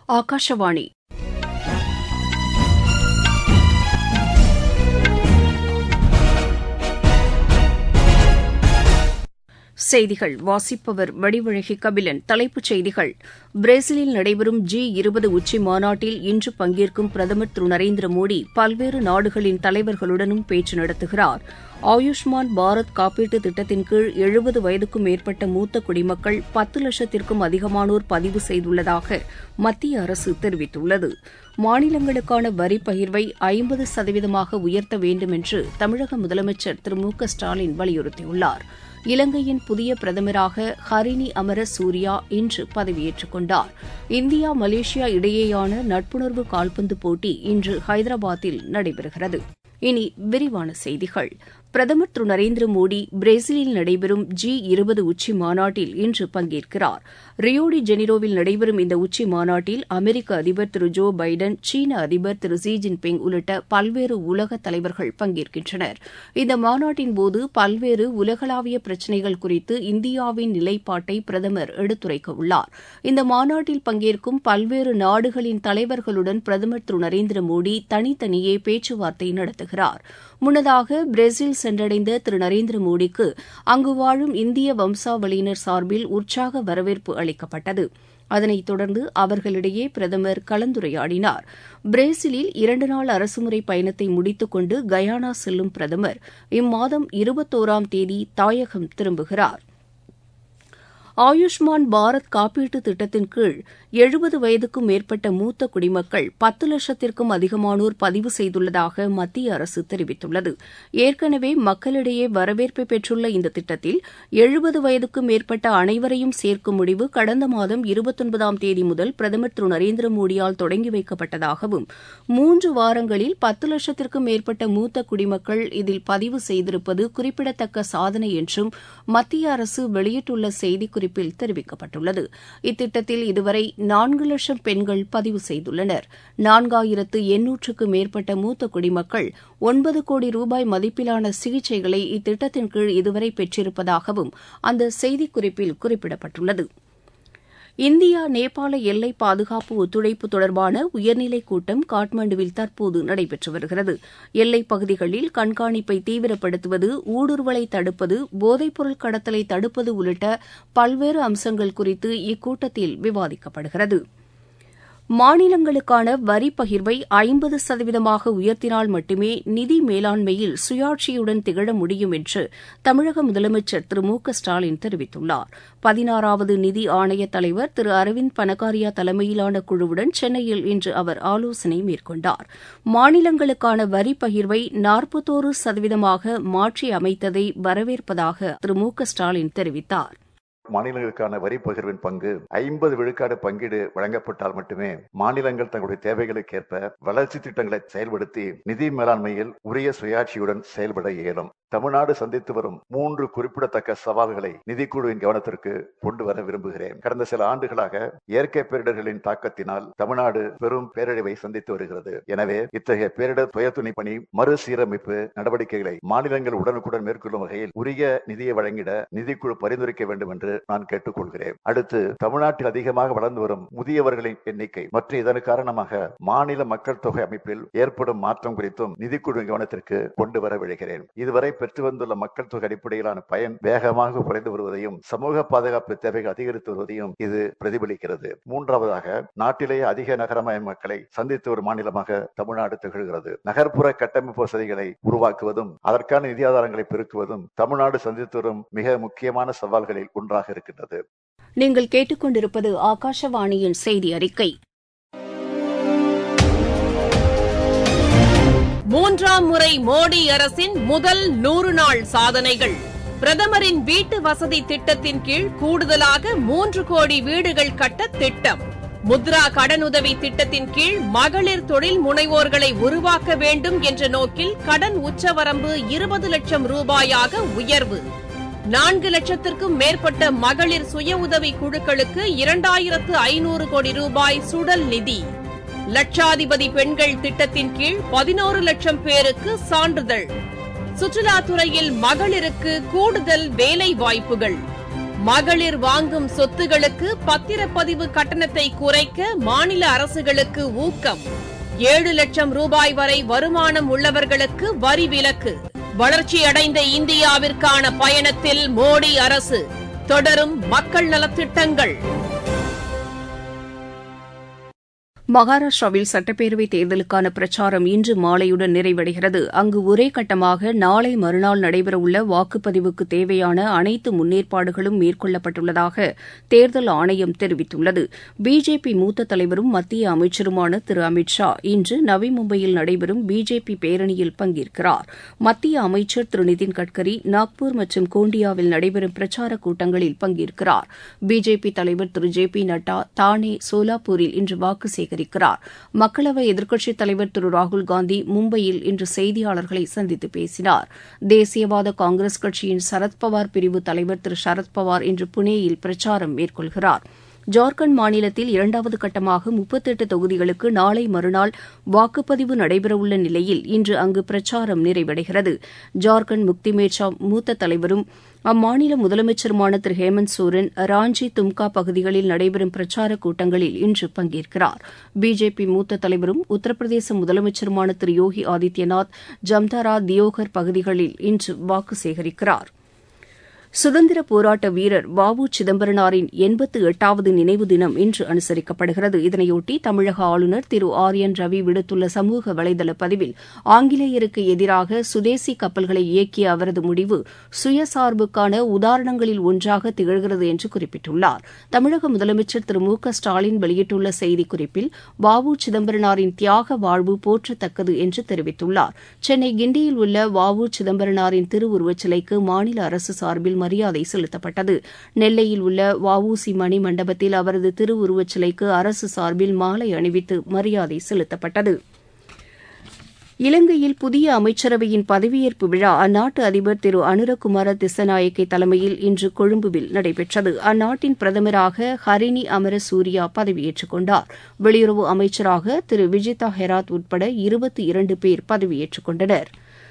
ஆகாஷவாணி செய்திகள் வாசிப்பவர் வடிவழகி கபிலன் தலைப்புச் செய்திகள் பிரேசிலில் நடைபெறும் ஜி இருபது உச்சி மாநாட்டில் இன்று பங்கேற்கும் பிரதமர் திரு நரேந்திர மோடி பல்வேறு நாடுகளின் தலைவர்களுடனும் பேச்சு நடத்துகிறார் ஆயுஷ்மான் பாரத் காப்பீட்டு திட்டத்தின் கீழ் எழுபது வயதுக்கும் மேற்பட்ட மூத்த குடிமக்கள் பத்து லட்சத்திற்கும் அதிகமானோர் பதிவு செய்துள்ளதாக மத்திய அரசு தெரிவித்துள்ளது மாநிலங்களுக்கான வரி பகிர்வை ஐம்பது சதவீதமாக உயர்த்த வேண்டும் என்று தமிழக முதலமைச்சர் திரு மு க ஸ்டாலின் வலியுறுத்தியுள்ளார் இலங்கையின் புதிய பிரதமராக ஹரினி அமர சூர்யா இன்று பதவியேற்றுக் கொண்டார் இந்தியா மலேசியா இடையேயான நட்புணர்வு கால்பந்து போட்டி இன்று ஹைதராபாத்தில் நடைபெறுகிறது இனி விரிவான செய்திகள் பிரதமர் திரு நரேந்திர மோடி பிரேசிலில் நடைபெறும் ஜி இருபது உச்சி மாநாட்டில் இன்று பங்கேற்கிறார் ரியோடி ஜெனிரோவில் நடைபெறும் இந்த உச்சி மாநாட்டில் அமெரிக்க அதிபர் திரு ஜோ பைடன் சீன அதிபர் திரு ஜி ஜின்பிங் உள்ளிட்ட பல்வேறு உலக தலைவர்கள் பங்கேற்கின்றனர் இந்த மாநாட்டின்போது பல்வேறு உலகளாவிய பிரச்சினைகள் குறித்து இந்தியாவின் நிலைப்பாட்டை பிரதமர் எடுத்துரைக்க உள்ளார் இந்த மாநாட்டில் பங்கேற்கும் பல்வேறு நாடுகளின் தலைவர்களுடன் பிரதமர் திரு நரேந்திர மோடி தனித்தனியே பேச்சுவார்த்தை நடத்துகிறார் முன்னதாக பிரேசில் சென்றடைந்த திரு நரேந்திர மோடிக்கு அங்கு வாழும் இந்திய வம்சாவளியினர் சார்பில் உற்சாக வரவேற்பு அளிக்கப்பட்டது அதனைத் தொடர்ந்து அவர்களிடையே பிரதமர் கலந்துரையாடினார் பிரேசிலில் இரண்டு நாள் அரசுமுறை பயணத்தை முடித்துக் கொண்டு கயானா செல்லும் பிரதமர் இம்மாதம் இருபத்தோராம் தேதி தாயகம் திரும்புகிறார் ஆயுஷ்மான் பாரத் காப்பீட்டு திட்டத்தின் கீழ் எழுபது வயதுக்கும் மேற்பட்ட மூத்த குடிமக்கள் பத்து லட்சத்திற்கும் அதிகமானோர் பதிவு செய்துள்ளதாக மத்திய அரசு தெரிவித்துள்ளது ஏற்கனவே மக்களிடையே வரவேற்பை பெற்றுள்ள இந்த திட்டத்தில் எழுபது வயதுக்கும் மேற்பட்ட அனைவரையும் சேர்க்கும் முடிவு கடந்த மாதம் இருபத்தொன்பதாம் தேதி முதல் பிரதமர் திரு நரேந்திர மோடியால் தொடங்கி வைக்கப்பட்டதாகவும் மூன்று வாரங்களில் பத்து லட்சத்திற்கும் மேற்பட்ட மூத்த குடிமக்கள் இதில் பதிவு செய்திருப்பது குறிப்பிடத்தக்க சாதனை என்றும் மத்திய அரசு வெளியிட்டுள்ள செய்திக்குறிப்பு குறிப்பில் தெரிவிக்கப்பட்டுள்ளது இத்திட்டத்தில் இதுவரை நான்கு லட்சம் பெண்கள் பதிவு செய்துள்ளனர் நான்காயிரத்து எண்ணூற்றுக்கு மேற்பட்ட மூத்த குடிமக்கள் ஒன்பது கோடி ரூபாய் மதிப்பிலான சிகிச்சைகளை இத்திட்டத்தின் கீழ் இதுவரை பெற்றிருப்பதாகவும் அந்த செய்திக்குறிப்பில் குறிப்பிடப்பட்டுள்ளது இந்தியா நேபாள எல்லை பாதுகாப்பு ஒத்துழைப்பு தொடர்பான உயர்நிலைக் கூட்டம் காட்மாண்டுவில் தற்போது நடைபெற்று வருகிறது எல்லைப் பகுதிகளில் கண்காணிப்பை தீவிரப்படுத்துவது ஊடுருவலை தடுப்பது போதைப்பொருள் கடத்தலை தடுப்பது உள்ளிட்ட பல்வேறு அம்சங்கள் குறித்து இக்கூட்டத்தில் விவாதிக்கப்படுகிறது மாநிலங்களுக்கான வரி பகிர்வை ஐம்பது சதவீதமாக உயர்த்தினால் மட்டுமே நிதி மேலாண்மையில் சுயாட்சியுடன் திகழ முடியும் என்று தமிழக முதலமைச்சர் திரு மு க ஸ்டாலின் தெரிவித்துள்ளார் பதினாறாவது நிதி ஆணைய தலைவர் திரு அரவிந்த் பனகாரியா தலைமையிலான குழுவுடன் சென்னையில் இன்று அவர் ஆலோசனை மேற்கொண்டார் மாநிலங்களுக்கான வரி பகிர்வை நாற்பத்தோரு சதவீதமாக மாற்றி அமைத்ததை வரவேற்பதாக திரு மு க ஸ்டாலின் தெரிவித்தார் மாநிலங்களுக்கான வரி பகிர்வின் பங்கு ஐம்பது விழுக்காடு பங்கீடு வழங்கப்பட்டால் மட்டுமே மாநிலங்கள் தங்களுடைய தேவைகளுக்கேற்ப வளர்ச்சி திட்டங்களை செயல்படுத்தி நிதி மேலாண்மையில் உரிய சுயாட்சியுடன் செயல்பட இயலும் தமிழ்நாடு சந்தித்து வரும் மூன்று குறிப்பிடத்தக்க சவால்களை நிதிக்குழுவின் கவனத்திற்கு கொண்டு வர விரும்புகிறேன் கடந்த சில ஆண்டுகளாக இயற்கை பேரிடர்களின் தாக்கத்தினால் தமிழ்நாடு பெரும் பேரழிவை சந்தித்து வருகிறது எனவே இத்தகைய பேரிடர் துயத்துணை பணி மறுசீரமைப்பு நடவடிக்கைகளை மாநிலங்கள் உடனுக்குடன் மேற்கொள்ளும் வகையில் உரிய நிதியை வழங்கிட நிதிக்குழு பரிந்துரைக்க வேண்டும் என்று நான் கேட்டுக்கொள்கிறேன் அடுத்து தமிழ்நாட்டில் அதிகமாக வளர்ந்து வரும் முதியவர்களின் எண்ணிக்கை மற்றும் இதன் காரணமாக மாநில மக்கள் தொகை அமைப்பில் ஏற்படும் மாற்றம் குறித்தும் நிதிக்குழுவின் கவனத்திற்கு கொண்டு வர விழைகிறேன் இதுவரை பெற்று வந்துள்ள மக்கள் தொகை அடிப்படையிலான பயன் வேகமாக குறைந்து வருவதையும் சமூக பாதுகாப்பு தேவைகள் அதிகரித்து வருவதையும் இது பிரதிபலிக்கிறது மூன்றாவதாக நாட்டிலேயே அதிக நகரமய மக்களை சந்தித்து ஒரு மாநிலமாக தமிழ்நாடு திகழ்கிறது நகர்ப்புற கட்டமைப்பு வசதிகளை உருவாக்குவதும் அதற்கான நிதி ஆதாரங்களை பெருக்குவதும் தமிழ்நாடு சந்தித்து வரும் மிக முக்கியமான சவால்களில் ஒன்றாக இருக்கின்றது நீங்கள் கேட்டுக்கொண்டிருப்பது ஆகாஷவாணியின் செய்தி அறிக்கை மூன்றாம் முறை மோடி அரசின் முதல் நூறு நாள் சாதனைகள் பிரதமரின் வீட்டு வசதி திட்டத்தின் கீழ் கூடுதலாக மூன்று கோடி வீடுகள் கட்ட திட்டம் முத்ரா கடனுதவி திட்டத்தின் கீழ் மகளிர் தொழில் முனைவோர்களை உருவாக்க வேண்டும் என்ற நோக்கில் கடன் உச்சவரம்பு இருபது லட்சம் ரூபாயாக உயர்வு நான்கு லட்சத்திற்கும் மேற்பட்ட மகளிர் சுய உதவி குழுக்களுக்கு இரண்டாயிரத்து ஐநூறு கோடி ரூபாய் சுடல் நிதி லட்சாதிபதி பெண்கள் திட்டத்தின் கீழ் பதினோரு லட்சம் பேருக்கு சான்றிதழ் சுற்றுலாத்துறையில் மகளிருக்கு கூடுதல் வேலை வாய்ப்புகள் மகளிர் வாங்கும் சொத்துகளுக்கு பத்திரப்பதிவு கட்டணத்தை குறைக்க மாநில அரசுகளுக்கு ஊக்கம் ஏழு லட்சம் ரூபாய் வரை வருமானம் உள்ளவர்களுக்கு வரி விலக்கு வளர்ச்சியடைந்த இந்தியாவிற்கான பயணத்தில் மோடி அரசு தொடரும் மக்கள் நலத்திட்டங்கள் மகாராஷ்டிராவில் சட்டப்பேரவைத் தேர்தலுக்கான பிரச்சாரம் இன்று மாலையுடன் நிறைவடைகிறது அங்கு ஒரே கட்டமாக நாளை மறுநாள் நடைபெறவுள்ள வாக்குப்பதிவுக்கு தேவையான அனைத்து முன்னேற்பாடுகளும் மேற்கொள்ளப்பட்டுள்ளதாக தேர்தல் ஆணையம் தெரிவித்துள்ளது பிஜேபி மூத்த தலைவரும் மத்திய அமைச்சருமான திரு அமித் ஷா இன்று நவி மும்பையில் நடைபெறும் பிஜேபி பேரணியில் பங்கேற்கிறார் மத்திய அமைச்சர் திரு நிதின் கட்கரி நாக்பூர் மற்றும் கோண்டியாவில் நடைபெறும் பிரச்சாரக் கூட்டங்களில் பங்கேற்கிறார் பிஜேபி தலைவர் திரு ஜே பி நட்டா தானே சோலாப்பூரில் இன்று வாக்கு சேகரிக்கிறார் இருக்கிறார் மக்களவை எதிர்க்கட்சித் தலைவர் திரு ராகுல்காந்தி மும்பையில் இன்று செய்தியாளர்களை சந்தித்து பேசினார் தேசியவாத காங்கிரஸ் கட்சியின் சரத்பவார் பிரிவு தலைவர் திரு சரத்பவார் இன்று புனேயில் பிரச்சாரம் மேற்கொள்கிறார் ஜார்க்கண்ட் மாநிலத்தில் இரண்டாவது கட்டமாக முப்பத்தெட்டு தொகுதிகளுக்கு நாளை மறுநாள் வாக்குப்பதிவு நடைபெறவுள்ள நிலையில் இன்று அங்கு பிரச்சாரம் நிறைவடைகிறது ஜார்க்கண்ட் முக்தி மோர்ச்சா மூத்த தலைவரும் அம்மாநில முதலமைச்சருமான திரு ஹேமந்த் சோரன் ராஞ்சி தும்கா பகுதிகளில் நடைபெறும் பிரச்சாரக் கூட்டங்களில் இன்று பங்கேற்கிறார் பிஜேபி மூத்த தலைவரும் உத்தரப்பிரதேச முதலமைச்சருமான திரு யோகி ஆதித்யநாத் ஜம்தாரா தியோகர் பகுதிகளில் இன்று வாக்கு சேகரிக்கிறார் சுதந்திர போராட்ட வீரர் வ உ சிதம்பரனாரின் எண்பத்து எட்டாவது நினைவு தினம் இன்று அனுசரிக்கப்படுகிறது இதனையொட்டி தமிழக ஆளுநர் திரு ஆர் என் ரவி விடுத்துள்ள சமூக வலைதள பதிவில் ஆங்கிலேயருக்கு எதிராக சுதேசி கப்பல்களை இயக்கிய அவரது முடிவு சுயசார்புக்கான உதாரணங்களில் ஒன்றாக திகழ்கிறது என்று குறிப்பிட்டுள்ளார் தமிழக முதலமைச்சர் திரு மு க ஸ்டாலின் வெளியிட்டுள்ள செய்திக்குறிப்பில் வ உ சிதம்பரனாரின் தியாக வாழ்வு போற்றத்தக்கது என்று தெரிவித்துள்ளார் சென்னை கிண்டியில் உள்ள வ உ சிதம்பரனாரின் திருவுருவச் சிலைக்கு மாநில அரசு சார்பில் மரியாதை செலுத்தப்பட்டது நெல்லையில் உள்ள வஉசி மணி மண்டபத்தில் அவரது திருவுருவச் சிலைக்கு அரசு சார்பில் மாலை அணிவித்து மரியாதை செலுத்தப்பட்டது இலங்கையில் புதிய அமைச்சரவையின் பதவியேற்பு விழா அந்நாட்டு அதிபர் திரு அனுரகுமார திசநாயக்கே தலைமையில் இன்று கொழும்புவில் நடைபெற்றது அந்நாட்டின் பிரதமராக ஹரினி அமர சூரியா பதவியேற்றுக் கொண்டார் வெளியுறவு அமைச்சராக திரு விஜிதா ஹெராத் உட்பட இருபத்தி இரண்டு பேர் பதவியேற்றுக் கொண்டனா்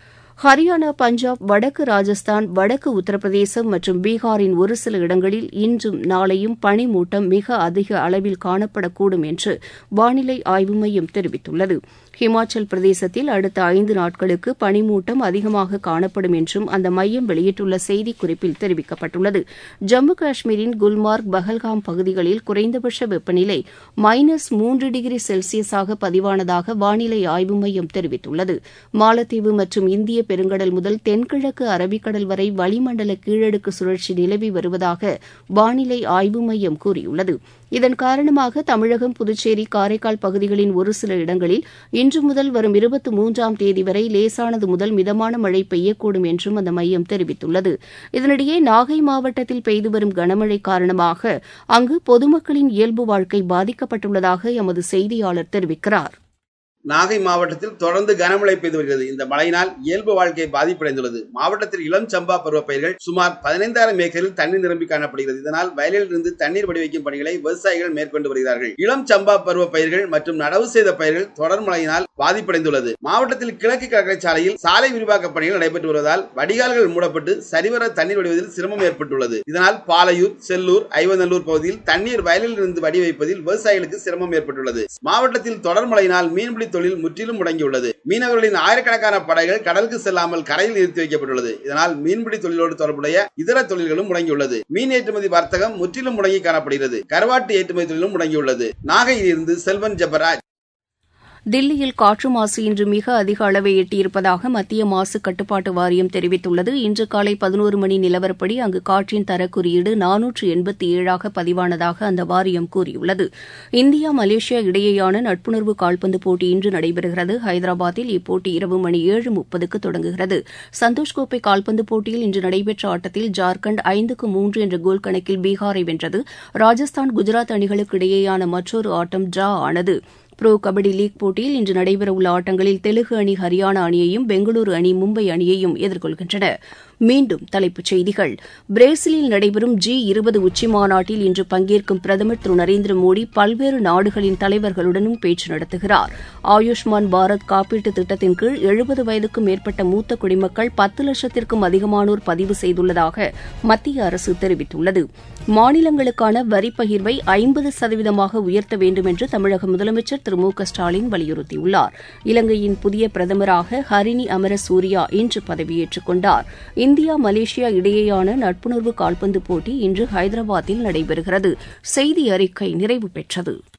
ஹரியானா பஞ்சாப் வடக்கு ராஜஸ்தான் வடக்கு உத்தரப்பிரதேசம் மற்றும் பீகாரின் ஒரு சில இடங்களில் இன்றும் நாளையும் பனிமூட்டம் மிக அதிக அளவில் காணப்படக்கூடும் என்று வானிலை ஆய்வு மையம் தெரிவித்துள்ளது ஹிமாச்சல் பிரதேசத்தில் அடுத்த ஐந்து நாட்களுக்கு பனிமூட்டம் அதிகமாக காணப்படும் என்றும் அந்த மையம் வெளியிட்டுள்ள செய்திக்குறிப்பில் தெரிவிக்கப்பட்டுள்ளது ஜம்மு காஷ்மீரின் குல்மார்க் பஹல்காம் பகுதிகளில் குறைந்தபட்ச வெப்பநிலை மைனஸ் மூன்று டிகிரி செல்சியஸாக பதிவானதாக வானிலை ஆய்வு மையம் தெரிவித்துள்ளது மாலத்தீவு மற்றும் இந்திய பெருங்கடல் முதல் தென்கிழக்கு அரபிக்கடல் வரை வளிமண்டல கீழடுக்கு சுழற்சி நிலவி வருவதாக வானிலை ஆய்வு மையம் கூறியுள்ளது இதன் காரணமாக தமிழகம் புதுச்சேரி காரைக்கால் பகுதிகளின் ஒரு சில இடங்களில் இன்று முதல் வரும் இருபத்தி மூன்றாம் தேதி வரை லேசானது முதல் மிதமான மழை பெய்யக்கூடும் என்றும் அந்த மையம் தெரிவித்துள்ளது இதனிடையே நாகை மாவட்டத்தில் பெய்து வரும் கனமழை காரணமாக அங்கு பொதுமக்களின் இயல்பு வாழ்க்கை பாதிக்கப்பட்டுள்ளதாக எமது செய்தியாளர் தெரிவிக்கிறார் நாகை மாவட்டத்தில் தொடர்ந்து கனமழை பெய்து வருகிறது இந்த மழையினால் இயல்பு வாழ்க்கை பாதிப்படைந்துள்ளது மாவட்டத்தில் இளம் சம்பா பருவ பயிர்கள் சுமார் பதினைந்தாயிரம் ஏக்கரில் தண்ணீர் நிரம்பி காணப்படுகிறது இதனால் வயலில் இருந்து தண்ணீர் வடிவைக்கும் பணிகளை விவசாயிகள் மேற்கொண்டு வருகிறார்கள் இளம் சம்பா பருவ பயிர்கள் மற்றும் நடவு செய்த பயிர்கள் தொடர் மழையினால் பாதிப்படைந்துள்ளது மாவட்டத்தில் கிழக்கு கடற்கரை சாலையில் சாலை விரிவாக்க பணிகள் நடைபெற்று வருவதால் வடிகால்கள் மூடப்பட்டு சரிவர தண்ணீர் வடிவதில் சிரமம் ஏற்பட்டுள்ளது இதனால் பாலையூர் செல்லூர் ஐவநல்லூர் பகுதியில் தண்ணீர் வயலில் இருந்து வடி வைப்பதில் விவசாயிகளுக்கு சிரமம் ஏற்பட்டுள்ளது மாவட்டத்தில் தொடர் மழையினால் மீன்பிடி தொழில் முற்றிலும் முடங்கியுள்ளது மீனவர்களின் ஆயிரக்கணக்கான படகுகள் கடலுக்கு செல்லாமல் கரையில் நிறுத்தி வைக்கப்பட்டுள்ளது இதனால் மீன்பிடி தொழிலோடு தொடர்புடைய இதர தொழில்களும் முடங்கியுள்ளது மீன் ஏற்றுமதி வர்த்தகம் முற்றிலும் முடங்கி காணப்படுகிறது கருவாட்டு ஏற்றுமதி தொழிலும் முடங்கியுள்ளது நாகையில் இருந்து செல்வன் ஜபராஜ் தில்லியில் காற்று மாசு இன்று மிக அதிக அளவை எட்டியிருப்பதாக மத்திய மாசு கட்டுப்பாட்டு வாரியம் தெரிவித்துள்ளது இன்று காலை பதினோரு மணி நிலவரப்படி அங்கு காற்றின் தரக்குறியீடு நானூற்று எண்பத்தி ஏழாக பதிவானதாக அந்த வாரியம் கூறியுள்ளது இந்தியா மலேசியா இடையேயான நட்புணர்வு கால்பந்து போட்டி இன்று நடைபெறுகிறது ஹைதராபாத்தில் இப்போட்டி இரவு மணி ஏழு முப்பதுக்கு தொடங்குகிறது சந்தோஷ் கோப்பை கால்பந்து போட்டியில் இன்று நடைபெற்ற ஆட்டத்தில் ஜார்க்கண்ட் ஐந்துக்கு மூன்று என்ற கோல் கணக்கில் பீகாரை வென்றது ராஜஸ்தான் குஜராத் அணிகளுக்கு இடையேயான மற்றொரு ஆட்டம் டிரா ஆனது புரோ கபடி லீக் போட்டியில் இன்று நடைபெறவுள்ள ஆட்டங்களில் தெலுகு அணி ஹரியானா அணியையும் பெங்களூரு அணி மும்பை அணியையும் எதிர்கொள்கின்றன மீண்டும் தலைப்புச் செய்திகள் பிரேசிலில் நடைபெறும் ஜி இருபது உச்சிமாநாட்டில் இன்று பங்கேற்கும் பிரதமர் திரு நரேந்திர மோடி பல்வேறு நாடுகளின் தலைவர்களுடனும் பேச்சு நடத்துகிறார் ஆயுஷ்மான் பாரத் காப்பீட்டு திட்டத்தின் கீழ் எழுபது வயதுக்கும் மேற்பட்ட மூத்த குடிமக்கள் பத்து லட்சத்திற்கும் அதிகமானோர் பதிவு செய்துள்ளதாக மத்திய அரசு தெரிவித்துள்ளது மாநிலங்களுக்கான வரி பகிர்வை ஐம்பது சதவீதமாக உயர்த்த வேண்டும் என்று தமிழக முதலமைச்சர் திரு மு க ஸ்டாலின் வலியுறுத்தியுள்ளார் இலங்கையின் புதிய பிரதமராக ஹரினி அமர சூரியா இன்று பதவியேற்றுக் கொண்டார் இந்தியா மலேசியா இடையேயான நட்புணர்வு கால்பந்து போட்டி இன்று ஹைதராபாத்தில் நடைபெறுகிறது செய்தி அறிக்கை நிறைவு பெற்றது